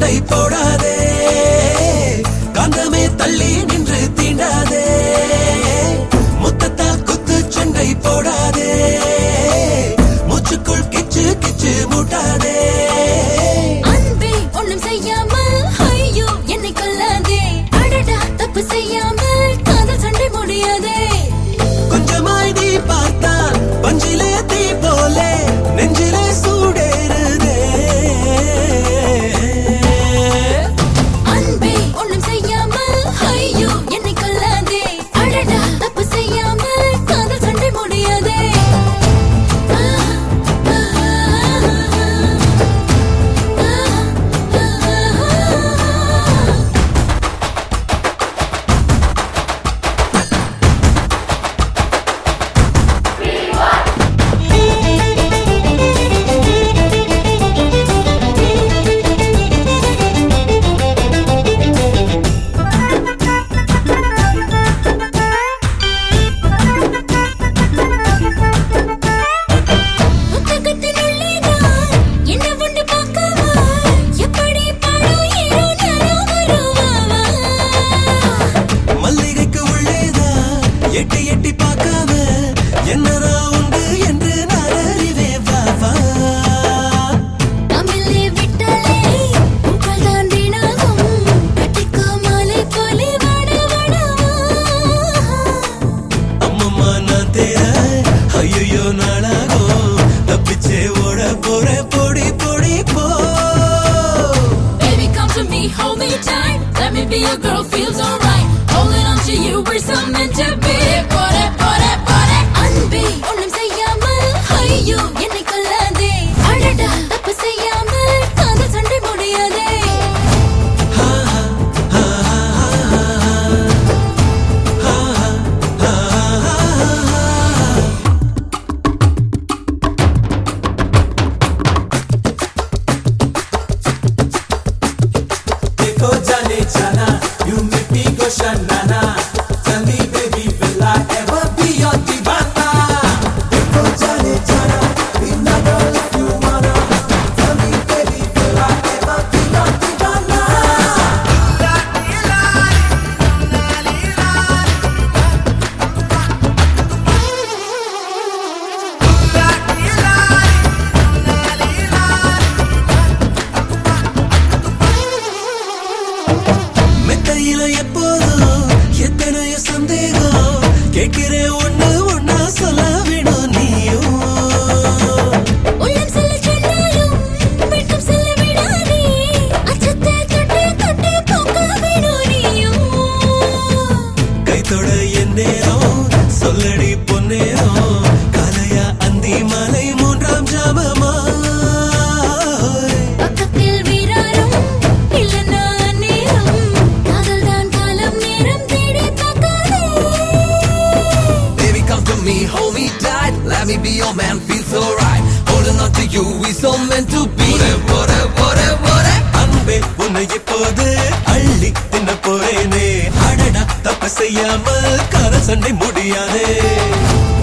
சண்டை போடாதே காந்தமே தள்ளி நின்று தீண்டாதே முத்தத்தால் குத்து சண்டை போடாதே மூச்சுக்குள் கிச்சு கிச்சு மூட்டாதே அன்பே ஒண்ணும் செய்யாமல் ஐயோ என்னை கொல்லாதே அடடா தப்பு செய்யாமல் காதல் சண்டை முடியாதே கொஞ்சமாய் நீ பார்த்தால் பஞ்சிலே தீ போலே நெஞ்சிலே சூடேறுதே அன்பே ஒண்ணும் செய்யாமல் ஐயோ என்னை கொல்லாதே அடடா தப்பு செய்யாமல் காதல் சண்டை முடியாதே ஆ, ஆ, ஆ, ஆ, ஆ. புத்தகத்தின் உள்ளேதான் என்ன உண்டு பார்க்கவா? எப்படி பாடும் ஏனோ நானோ வருவாவா? மல்லிகைக்கு உள்ளேதான் எட்டி எட்டி பார்க்காம என்னதான் உண்டு என்று நான் அறிவே பாபா தமிழே விட்டாலே உங்கள் தான் வீணாகும். கட்டிக்கோ மாலை போலே வாட வாடவா. அம்மம்மா நான் தேர ஐயோ நாளாகும் தப்பிச்சே ஓட போற பொடி பொடி போ Baby, come to me, hold me tight. Let me be your girl, feels alright. Holding on to you, we're so meant to be. போட, போட, போட. அன்பே, ஒண்ணும் செய்யாமல், ஐயோ, என்னை கொல்லாதே. அடடா, தப்பு செய்யாமல், காதல் சண்டை முடியாதே. देखो जाने जाना you make me go shanana tell me baby will I ever be your divana देखो जाने जाना be my girl if you wanna tell me baby will I ever be your divana மெத்தையில எப்போதும் எத்தனையோ சந்தேகம் கேட்கிறேன் ஒண்ணு ஒண்ணா சொல்ல வேணும் நீயும் உள்ளம் செல்ல சொன்னாலும், வெட்கம் செல்ல விடாதே. அச்சத்தை தொட்டு, தொட்டு போக்க வேணும் நீயும். கைத்தொட என் நேரம் சொல்லடி பொன்னேரம் காலையா அந்தி மலை மூன்றாம் ஜாமமா பக்கத்தில் வீராரும் இல்லைன்னா நேரம் காதல்தான் காலம் நேரம் தேடி பார்க்காதே Baby, come to me, hold me tight. Let me be your man, feel so right. Holding on to you, we so meant to be. What what what அன்பே உன்னை இப்போது அள்ளி தின்ன போறேனே அடடா தப்பு செய்யாமல் கார சண்டை முடியாதே